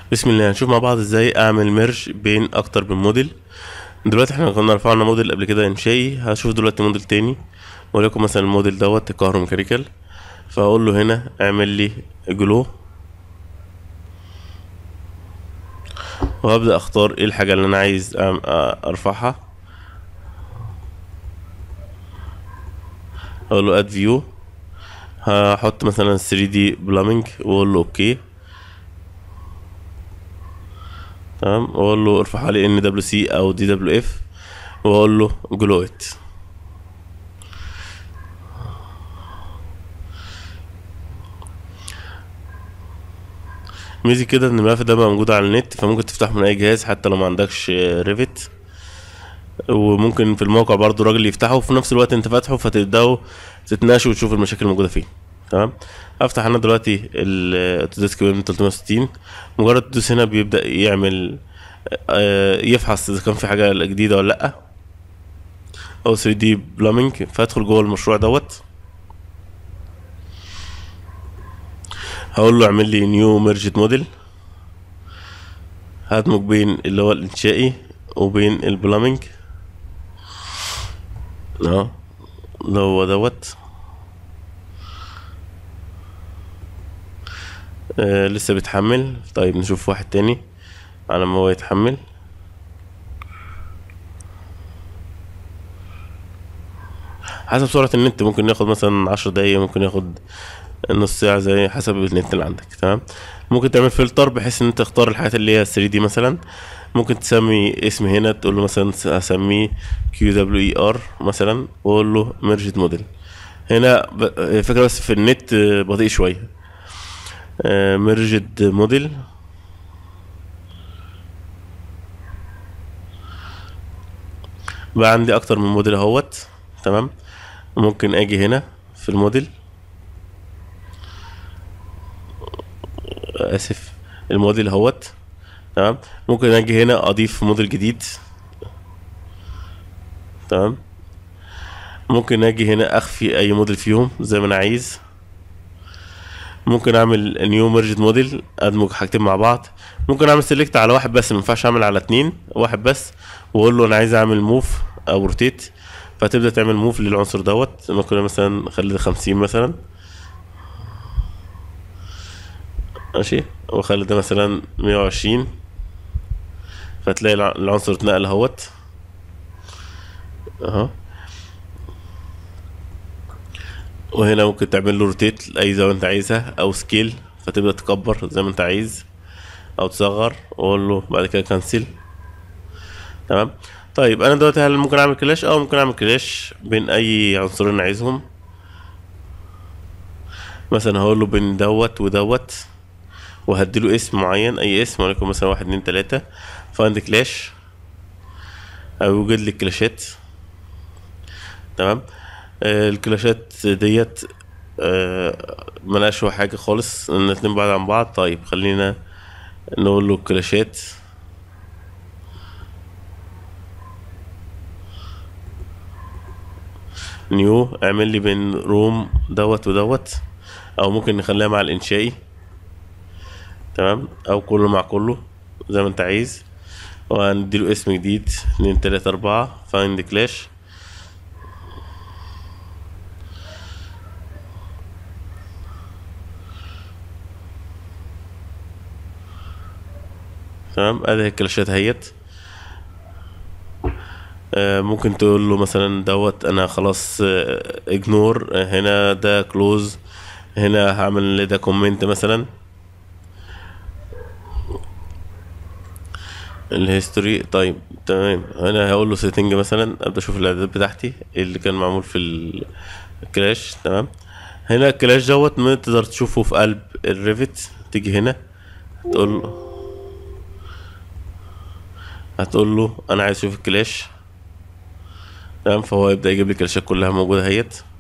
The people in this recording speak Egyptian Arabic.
بسم الله هنشوف مع بعض ازاي اعمل ميرج بين اكتر من موديل دلوقتي احنا كنا رفعنا موديل قبل كده انشائي هشوف دلوقتي موديل تاني وليكن مثلا الموديل دوت كهروميكانيكال فاقول له هنا اعمل لي جلو وهبدأ اختار ايه الحاجة اللي انا عايز أعم- أ- ارفعها اقول له اد فيو هحط مثلا 3 دي بلامينج واقول له اوكي تمام واقول له ارفعها لي ان دبليو سي او دي دبليو اف واقول له جلويت ميزي كده ان الملف ده بقى موجود على النت فممكن تفتحه من اي جهاز حتى لو ما عندكش ريفت وممكن في الموقع برضو راجل يفتحه وفي نفس الوقت انت فاتحه فتبداوا تتناقشوا وتشوف المشاكل الموجوده فيه تمام افتح انا دلوقتي الاوتوديسك بيم 360 مجرد تدوس هنا بيبدا يعمل آه، يفحص اذا كان في حاجه جديده ولا لا او 3 دي بلامينج فادخل جوه المشروع دوت هقول له اعمل لي نيو ميرجت موديل هدمج بين اللي هو الانشائي وبين البلامينج اه اللي هو دوت آه لسه بيتحمل طيب نشوف واحد تاني على ما هو يتحمل حسب سرعة النت ممكن ياخد مثلا عشر دقايق ممكن ياخد نص ساعة زي حسب النت اللي عندك تمام ممكن تعمل فلتر بحيث ان انت تختار الحاجات اللي هي 3 دي مثلا ممكن تسمي اسم هنا تقول له مثلا هسميه كيو دبليو اي ار مثلا واقول له ميرجت موديل هنا ب- الفكرة بس في النت آه، بطيء شوية ميرجد موديل بقى عندي اكتر من موديل اهوت تمام ممكن اجي هنا في الموديل اسف الموديل اهوت تمام ممكن اجي هنا اضيف موديل جديد تمام ممكن اجي هنا اخفي اي موديل فيهم زي ما انا عايز ممكن اعمل نيو ميرجد موديل ادمج حاجتين مع بعض ممكن اعمل سيلكت على واحد بس ما ينفعش اعمل على اتنين واحد بس واقول له انا عايز اعمل موف او روتيت فتبدا تعمل موف للعنصر دوت ممكن مثلا خلي ده خمسين مثلا ماشي واخلي ده مثلا مية وعشرين فتلاقي الع- العنصر اتنقل اهوت اهو وهنا ممكن تعمل له روتيت لاي زاويه انت عايزها او سكيل فتبدا تكبر زي ما انت عايز او تصغر واقول له بعد كده كنسل تمام طيب انا دلوقتي هل ممكن اعمل كلاش اه ممكن اعمل كلاش بين اي عنصرين عايزهم مثلا هقول له بين دوت ودوت وهديله اسم معين اي اسم وليكن مثلا واحد اتنين تلاتة فايند كلاش او يوجد لي الكلاشات تمام آه الكلاشات ديت آه ملهاش هو حاجة خالص ان الاتنين بعاد عن بعض طيب خلينا نقول له كلاشات نيو اعمل لي بين روم دوت ودوت او ممكن نخليها مع الانشائي تمام او كله مع كله زي ما انت عايز وهنديله اسم جديد اتنين تلاتة اربعة فايند كلاش تمام ادي الكلاشات اهيت آه، ممكن تقول له مثلا دوت انا خلاص اجنور هنا ده كلوز هنا هعمل ده كومنت مثلا الهيستوري طيب تمام هنا هقول له سيتنج مثلا ابدا اشوف الاعدادات بتاعتي إيه اللي كان معمول في ال- الكلاش تمام هنا الكلاش دوت ما تقدر تشوفه في قلب الريفت تيجي هنا تقول له هتقول له انا عايز اشوف الكلاش تمام فهو يبدا يجيب لي الكلاشات كلها موجوده اهيت